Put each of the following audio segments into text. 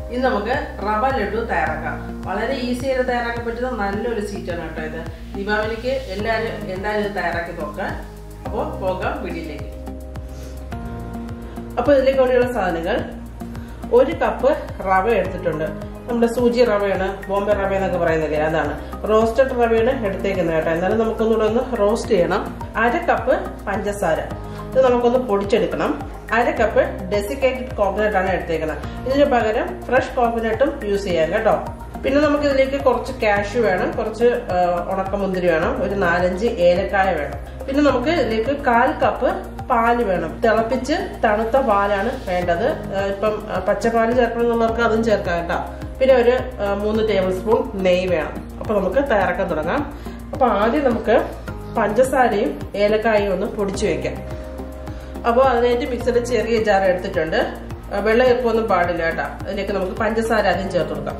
ഇനി നമുക്ക് റവ ലഡു തയ്യാറാക്കാം വളരെ ഈസി ആയിട്ട് തയ്യാറാക്കാൻ പറ്റുന്ന നല്ലൊരു സ്വീറ്റാണ് കേട്ടോ ഇത് ദീപാവലിക്ക് എല്ലാവരും എന്തായാലും ഇത് തയ്യാറാക്കി നോക്കാം അപ്പോൾ പോകാം വീട്ടിലേക്ക് അപ്പോൾ ഇതിലേക്ക് വേണ്ടിയുള്ള സാധനങ്ങൾ ഒരു കപ്പ് റവ എടുത്തിട്ടുണ്ട് നമ്മുടെ സൂചി റവയാണ് ബോംബെ റവ എന്നൊക്കെ പറയുന്നില്ലേ അതാണ് റോസ്റ്റഡ് റവയാണ് എടുത്തേക്കുന്നത് കേട്ടോ എന്നാലും നമുക്കൊന്നുകൂടെ ഒന്ന് റോസ്റ്റ് ചെയ്യണം അര കപ്പ് പഞ്ചസാര ഇത് നമുക്കൊന്ന് പൊടിച്ചെടുക്കണം അര കപ്പ് ഡെസിക്കേറ്റഡ് കോക്കനട്ട് ആണ് എടുത്തേക്കുന്നത് ഇതിന് പകരം ഫ്രഷ് കോക്കനട്ടും യൂസ് ചെയ്യാം കേട്ടോ പിന്നെ നമുക്ക് ഇതിലേക്ക് കുറച്ച് കാഷ്യൂ വേണം കുറച്ച് ഉണക്കമുന്തിരി വേണം ഒരു നാലഞ്ച് ഏലക്കായ വേണം പിന്നെ നമുക്ക് ഇതിലേക്ക് കാൽ കപ്പ് പാല് വേണം തിളപ്പിച്ച് തണുത്ത പാലാണ് വേണ്ടത് ഇപ്പം പച്ചപ്പാല് ചേർക്കണം എന്നുള്ളവർക്ക് അതും ചേർക്കാം കേട്ടോ പിന്നെ ഒരു മൂന്ന് ടേബിൾ സ്പൂൺ നെയ്യ് വേണം അപ്പൊ നമുക്ക് തയ്യാറാക്കാൻ തുടങ്ങാം അപ്പൊ ആദ്യം നമുക്ക് പഞ്ചസാരയും ഏലക്കായും ഒന്ന് പൊടിച്ചു വെക്കാം അപ്പോൾ അതിനായിട്ട് മിക്സഡ് ചെറിയ ജാർ എടുത്തിട്ടുണ്ട് വെള്ളം എളുപ്പമൊന്നും പാടില്ല കേട്ടോ അതിലേക്ക് നമുക്ക് പഞ്ചസാര ആദ്യം ചേർത്ത് കൊടുക്കാം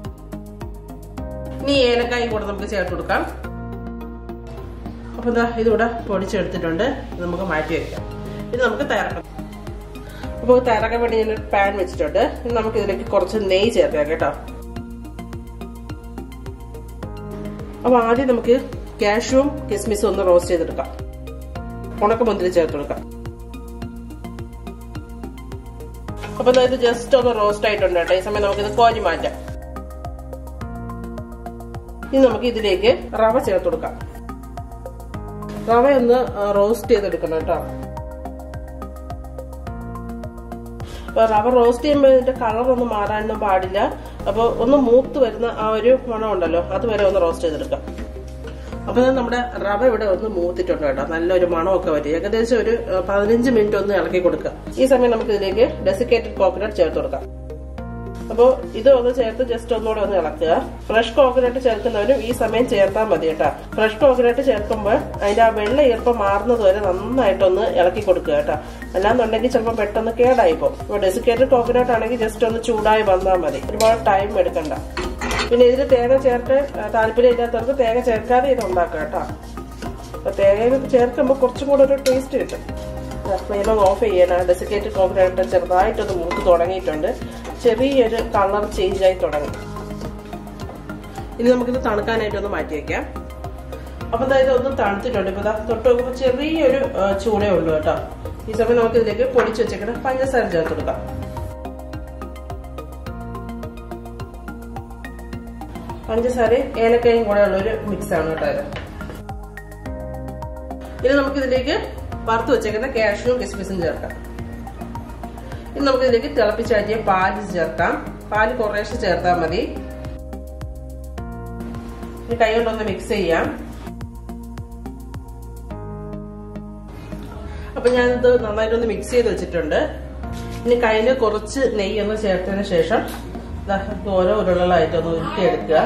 ഇനി ഏലക്കായും കൂടെ നമുക്ക് ചേർത്ത് കൊടുക്കാം അപ്പൊ എന്താ ഇതിവിടെ പൊടിച്ചെടുത്തിട്ടുണ്ട് നമുക്ക് മാറ്റി വെക്കാം ഇത് നമുക്ക് തയ്യാറാക്കാം അപ്പോൾ തയ്യാറാക്കാൻ വേണ്ടി ഞാൻ പാൻ വെച്ചിട്ടുണ്ട് ഇനി നമുക്ക് ഇതിലേക്ക് കുറച്ച് നെയ്യ് ചേർക്കാം കേട്ടോ അപ്പൊ ആദ്യം നമുക്ക് കാഷ്യൂവും കിസ്മിസും ഒന്ന് റോസ്റ്റ് ചെയ്തെടുക്കാം ഉണക്കമുന്തിരി ചേർത്ത് കൊടുക്കാം അപ്പൊ ഇത് ജസ്റ്റ് ഒന്ന് റോസ്റ്റ് ആയിട്ടുണ്ട് കേട്ടോ ഈ സമയം നമുക്കിത് കോരി മാറ്റാം ഇനി നമുക്ക് ഇതിലേക്ക് റവ ചേർത്ത് കൊടുക്കാം റവ ഒന്ന് റോസ്റ്റ് ചെയ്തെടുക്കണം കേട്ടോ റവ റോസ്റ്റ് ചെയ്യുമ്പോൾ ഇതിന്റെ കളർ ഒന്നും മാറാനൊന്നും പാടില്ല അപ്പോൾ ഒന്ന് മൂത്ത് വരുന്ന ആ ഒരു മണം ഉണ്ടല്ലോ അതുവരെ ഒന്ന് റോസ്റ്റ് ചെയ്തെടുക്കാം അപ്പൊ നമ്മുടെ റവ ഇവിടെ ഒന്ന് മൂത്തിട്ടുണ്ട് കേട്ടോ നല്ലൊരു മണമൊക്കെ വരും ഏകദേശം ഒരു പതിനഞ്ച് മിനിറ്റ് ഒന്ന് ഇളക്കി കൊടുക്കുക ഈ സമയം നമുക്ക് ഇതിലേക്ക് ഡെസിക്കേറ്റഡ് കോക്കനട്ട് ചേർത്ത് കൊടുക്കാം അപ്പോൾ ഇത് ഒന്ന് ചേർത്ത് ജസ്റ്റ് ഒന്നുകൂടെ ഒന്ന് ഇളക്കുക ഫ്രഷ് കോക്കനട്ട് ചേർക്കുന്നവരും ഈ സമയം ചേർത്താൽ മതി കേട്ടോ ഫ്രഷ് കോക്കനട്ട് ചേർക്കുമ്പോൾ അതിന്റെ ആ വെള്ള ഈർപ്പം മാറുന്നത് വരെ നന്നായിട്ടൊന്ന് ഇളക്കി കൊടുക്കുക കേട്ടോ അല്ലാന്നുണ്ടെങ്കിൽ ചിലപ്പോൾ പെട്ടെന്ന് കേടായിപ്പോ ഇപ്പോൾ ഡെസിക്കേറ്റഡ് കോക്കനട്ട് ആണെങ്കിൽ ജസ്റ്റ് ഒന്ന് ചൂടായി വന്നാൽ മതി ഒരുപാട് ടൈം എടുക്കണ്ട പിന്നെ ഇതിൽ തേങ്ങ ചേർത്ത് താല്പര്യം ഇല്ലാത്തവർക്ക് തേങ്ങ ചേർക്കാതെ ഇത് ഉണ്ടാക്കാം കേട്ടോ അപ്പൊ തേങ്ങ ചേർക്കുമ്പോൾ കുറച്ചും കൂടെ ഒരു ടേസ്റ്റ് കിട്ടും ഫ്ലെയിം ഓഫ് ചെയ്യണം ഡെസിക്കേറ്റഡ് കോക്കനട്ട് ചെറുതായിട്ടൊന്ന് മൂത്ത് തുടങ്ങിയിട്ടുണ്ട് ചെറിയൊരു കളർ ചേഞ്ച് ആയി തുടങ്ങി ഇനി നമുക്കിത് തണുക്കാനായിട്ടൊന്ന് മാറ്റി വെക്കാം അപ്പൊ അതായത് ഒന്ന് തണുത്തിട്ടുണ്ട് ഇപ്പൊ തൊട്ട് നോക്കുമ്പോൾ ചെറിയൊരു ചൂടേ ഉള്ളൂ കേട്ടോ ഈ സമയം നമുക്ക് ഇതിലേക്ക് പൊടിച്ചു വെച്ചേക്കണം പഞ്ചസാര ചേർത്ത് കൊടുക്കാം പഞ്ചസാരയും ഏലക്കയും കൂടെ ഉള്ള ഒരു മിക്സ് ആണ് കേട്ടോ ഇത് ഇനി നമുക്ക് ഇതിലേക്ക് വറുത്ത് വെച്ചേക്കുന്ന കാഷ്യൂവും കിസ്മിസും ചേർക്കാം ഇനി നമുക്ക് ഇതിലേക്ക് തിളപ്പിച്ചാറ്റിയ പാല് ചേർക്കാം പാല് കുറേശ്ശെ ചേർത്താൽ മതി ഇനി കൈ കൊണ്ടൊന്ന് മിക്സ് ചെയ്യാം അപ്പൊ ഞാനിത് നന്നായിട്ടൊന്ന് മിക്സ് ചെയ്ത് വെച്ചിട്ടുണ്ട് ഇനി കയ്യിൽ കുറച്ച് നെയ്യ് ഒന്ന് ചേർത്തതിന് ശേഷം ഓരോ ഉരുളകളായിട്ടൊന്ന് ഉരുട്ടിയെടുക്കുക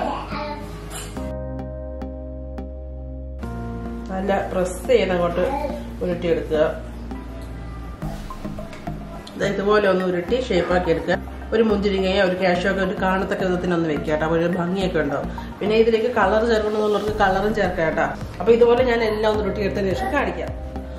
നല്ല പ്രസ് ചെയ്ത് അങ്ങോട്ട് ഉരുട്ടിയെടുക്കുക ഇതുപോലെ ഒന്ന് ഉരുട്ടി ഷേപ്പാക്കി എടുക്കുക ഒരു മുന്തിരിങ്ങയോ ഒരു കാഷ്യൊക്കെ ഒരു കാണത്തക്ക വിധത്തിനൊന്ന് വെക്കുക കേട്ടോ അപ്പോൾ ഒരു ഭംഗിയൊക്കെ ഉണ്ടാവും പിന്നെ ഇതിലേക്ക് കളർ ചേർക്കണമെന്നുള്ളവർക്ക് കളറും ചേർക്കാം കേട്ടോ അപ്പോൾ ഇതുപോലെ ഞാൻ എല്ലാം ഒന്ന് ഉരുട്ടി എടുത്തതിന് ശേഷം കാണിക്കാം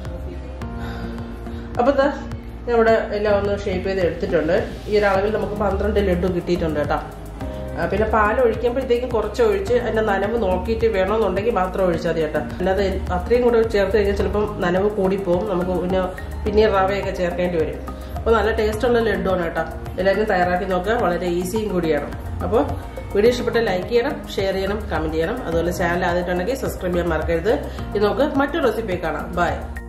അപ്പോൾ ഇതാ ഇവിടെ എല്ലാം ഒന്ന് ഷേപ്പ് ചെയ്ത് എടുത്തിട്ടുണ്ട് ഈ ഒരു അളവിൽ നമുക്ക് പന്ത്രണ്ട് ലഡു കിട്ടിയിട്ടുണ്ട് കേട്ടോ പിന്നെ പാൽ ഒഴിക്കുമ്പോഴത്തേക്കും കുറച്ച് ഒഴിച്ച് അതിന്റെ നനവ് നോക്കിയിട്ട് വേണമെന്നുണ്ടെങ്കിൽ മാത്രം ഒഴിച്ചാൽ മതി കേട്ടോ അല്ലാതെ അത്രയും കൂടെ ചേർത്ത് കഴിഞ്ഞാൽ ചിലപ്പം നനവ് കൂടിപ്പോവും നമുക്ക് പിന്നെ പിന്നെ റവയൊക്കെ ചേർക്കേണ്ടി വരും അപ്പോൾ നല്ല ടേസ്റ്റുള്ള ലഡുവാണ് കേട്ടോ എല്ലാവരും തയ്യാറാക്കി നോക്കുക വളരെ ഈസിയും കൂടിയാണ് അപ്പോൾ വീഡിയോ ഇഷ്ടപ്പെട്ട ലൈക്ക് ചെയ്യണം ഷെയർ ചെയ്യണം കമന്റ് ചെയ്യണം അതുപോലെ ചാനൽ ആദ്യമായിട്ടുണ്ടെങ്കിൽ സബ്സ്ക്രൈബ് ചെയ്യാൻ മറക്കരുത് ഇത് നമുക്ക് മറ്റൊരു റെസിപ്പി കാണാം ബൈ